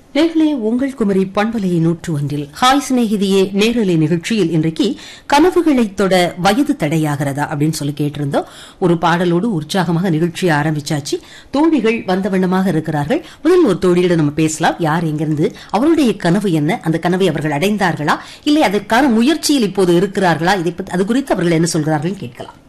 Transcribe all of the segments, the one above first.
நேர்களே உங்கள் குமரி பண்பலை நூற்று ஒன்றில் ஹாய் சிநேகிதியே நேரலை நிகழ்ச்சியில் இன்றைக்கு கனவுகளைத் தொட வயது தடையாகிறதா அப்படின்னு சொல்லி கேட்டிருந்தோம் ஒரு பாடலோடு உற்சாகமாக நிகழ்ச்சியை ஆரம்பிச்சாச்சு தோழிகள் வந்த வண்ணமாக இருக்கிறார்கள் முதல் ஒரு தோழியிடம் நம்ம பேசலாம் யார் எங்கிருந்து அவருடைய கனவு என்ன அந்த கனவை அவர்கள் அடைந்தார்களா இல்லை அதற்கான முயற்சியில் இப்போது இருக்கிறார்களா இதை பத்தி அது குறித்து அவர்கள் என்ன சொல்கிறார்கள் கேட்கலாம்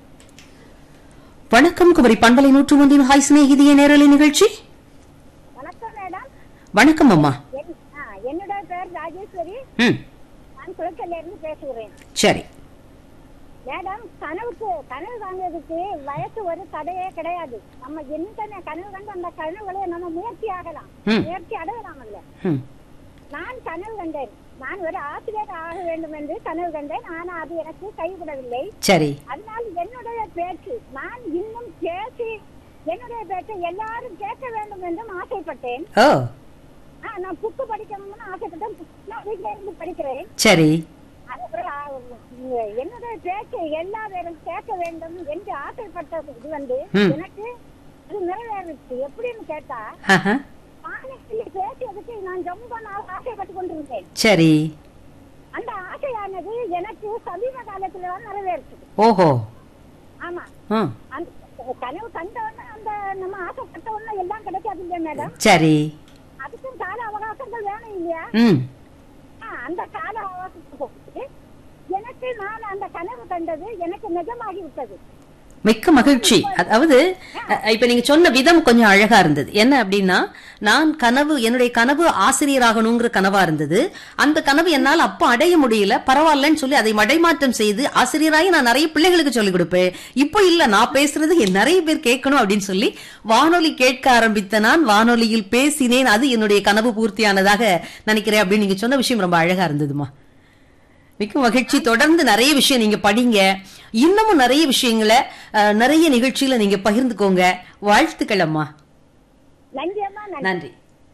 வணக்கம் குமரி பண்பலை நூற்று ஒன்றின் ஹாய் சிநேகிதியே நேரலை நிகழ்ச்சி வணக்கம் மேடம் வணக்கம் அம்மா என்- ஆ, என்னோட பேர் ராஜேஸ்வரி ம் நான் குளக்கல்ல இருந்து பேசுகிறேன் சரி மேடம் கனவுக்கு கனவு காண்றதுக்கு வயசு ஒரு தடையே கிடையாது நம்ம என்ன கனவு கண்டு அந்த கனவுகளை நம்ம முயற்சி ஆகலாம் ம். முயற்சி அடையலாம் அல்ல ம் நான் கனவு கண்டேன் நான் ஒரு ஆசிரியர் ஆக வேண்டும் என்று கனவு கண்டேன் ஆனால் அது எனக்கு கைவிடவில்லை சரி அதனால் என்னுடைய பேச்சு நான் இன்னும் பேசி என்னுடைய பேச்சை எல்லாரும் கேட்க வேண்டும் என்றும் ஆசைப்பட்டேன் ஓ ஆ, நான் புக்கு படிக்கணும்னு ஆசைப்பட்டேன் நான் வீட்டுல இருந்து படிக்கிறேன் சரி அதுக்கப்புறம், ஆ, என்னுடைய பேச்சை எல்லா பேரும் கேட்க வேண்டும் என்று ஆசைப்பட்டது இது வந்து ம். எனக்கு அது நிறைவேறிச்சு எப்படின்னு கேட்டா ஆஹா. ஆணையத்தில் பேசியதுக்கு நான் ரொம்ப நாள் ஆசைப்பட்டு கொண்டிருந்தேன் சரி அந்த ஆசையானது எனக்கு சமீப காலத்துல தான் நிறைவேறுச்சு ஓஹோ ஆமா ம் அந்த கனவு கண்டவொடனே அந்த நம்ம ஆசைப்பட்ட உடனே எல்லாம் கிடைக்காது இல்லையா மேடம் சரி அதுக்கும் கால அவகாசங்கள் வேணும் இல்லையா ம் ஆ, அந்த கால அவகாசத்துக்கு எனக்கு நான் அந்த கனவு கண்டது எனக்கு நிஜமாகி விட்டது மிக்க மகிழ்ச்சி அதாவது அ, இப்ப நீங்க சொன்ன விதம் கொஞ்சம் அழகா இருந்தது என்ன அப்படின்னா நான் கனவு என்னுடைய கனவு ஆசிரியராகணுங்கிற கனவா இருந்தது அந்த கனவு என்னால் அப்ப அடைய முடியல பரவாயில்லன்னு சொல்லி அதை மடைமாற்றம் செய்து ஆசிரியராகி நான் நிறைய பிள்ளைகளுக்கு சொல்லிக் கொடுப்பேன் இப்போ இல்ல நான் பேசுறது என் நிறைய பேர் கேட்கணும் அப்படின்னு சொல்லி வானொலி கேட்க ஆரம்பித்த நான் வானொலியில் பேசினேன் அது என்னுடைய கனவு பூர்த்தியானதாக நினைக்கிறேன் அப்படின்னு நீங்க சொன்ன விஷயம் ரொம்ப அழகா இருந்ததுமா மிக்க மகிழ்ச்சி தொடர்ந்து நிறைய விஷயம் நீங்க படிங்க இன்னமும் நிறைய விஷயங்களை அஹ், நிறைய நிகழ்ச்சியில நீங்க பகிர்ந்துக்கோங்க வாழ்த்துக்கள் அம்மா நன்றி அம்மா நன்றி நன்றி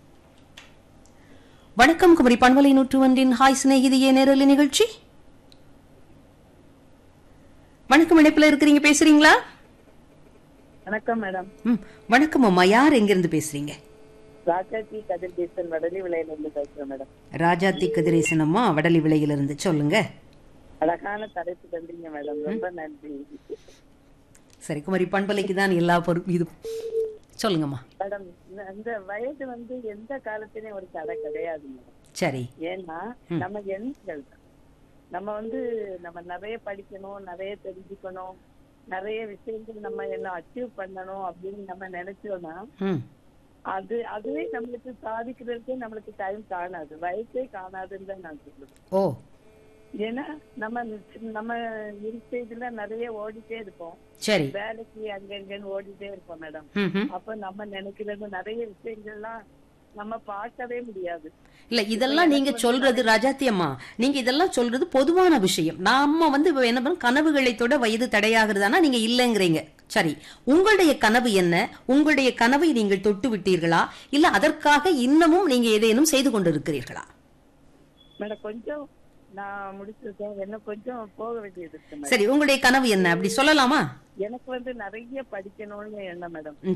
வணக்கம் குமரி பண்பலை நூற்று ஒன்றின் ஹாய் சிநேகிதியே நேரலை நிகழ்ச்சி வணக்கம் இணைப்புல இருக்கிறீங்க பேசுறீங்களா வணக்கம் மேடம் ம், வணக்கம் அம்மா யார் எங்கிருந்து பேசுறீங்க ராஜாஜி கதிர்தேசன் வடலி விலையில இருந்து பேசுறேன் மேடம் ராஜாத்தி கதிரேசன் அம்மா வடலி விலையிலிருந்து சொல்லுங்க அழகான தலைப்பு தந்தீங்க மேடம் ரொம்ப நன்றி சரி குமரி பண்பலைக்கு தான் எல்லா பொறுப்பு இது சொல்லுங்கம்மா மேடம் இந்த- இந்த வயது வந்து எந்த காலத்திலயும் ஒரு தடை கிடையாது மேடம் சரி ஏன்னா நம்ம எண்ணங்கள் தான். நம்ம வந்து நம்ம நிறைய படிக்கணும் நிறைய தெரிஞ்சுக்கணும் நிறைய விஷயங்கள் நம்ம என்ன அச்சீவ் பண்ணணும் அப்படின்னு நம்ம நினைச்சோம்னா ம் அது அதுவே நம்மளுக்கு சாதிக்கிறதுக்கே நம்மளுக்கு டைம் காணாது வயசே காணாதுன்னு தான் நான் சொல்லுவேன் ஓ ஏன்னா நம்ம நம்ம இருக்கைதுல நிறைய ஓடிட்டே இருப்போம் சரி வேலைக்கு அங்கங்கன்னு ஓடிட்டே இருப்போம் மேடம் ம் ம் அப்ப நம்ம நினைக்கிறது நிறைய விஷயங்கள்லாம் நம்ம பார்க்கவே முடியாது இல்ல இதெல்லாம் நீங்க சொல்றது ராஜாத்தி அம்மா நீங்க இதெல்லாம் சொல்றது பொதுவான விஷயம் நாம வந்து இப்ப என்ன பண்ணோம் கனவுகளை தொட வயது தடையாகிறதானா நீங்க இல்லைங்கிறீங்க சரி உங்களுடைய கனவு என்ன உங்களுடைய கனவை நீங்கள் தொட்டு விட்டீர்களா இல்ல அதற்காக இன்னமும் நீங்க ஏதேனும் செய்து கொண்டிருக்கிறீர்களா மேடம் கொஞ்சம் நான் முடிச்சிருக்கேன் என்ன கொஞ்சம் போக வேண்டியது இருக்கு மேடம் சரி உங்களுடைய கனவு என்ன அப்படி சொல்லலாமா எனக்கு வந்து நிறைய படிக்கணும்னு எண்ணம் மேடம் ம்,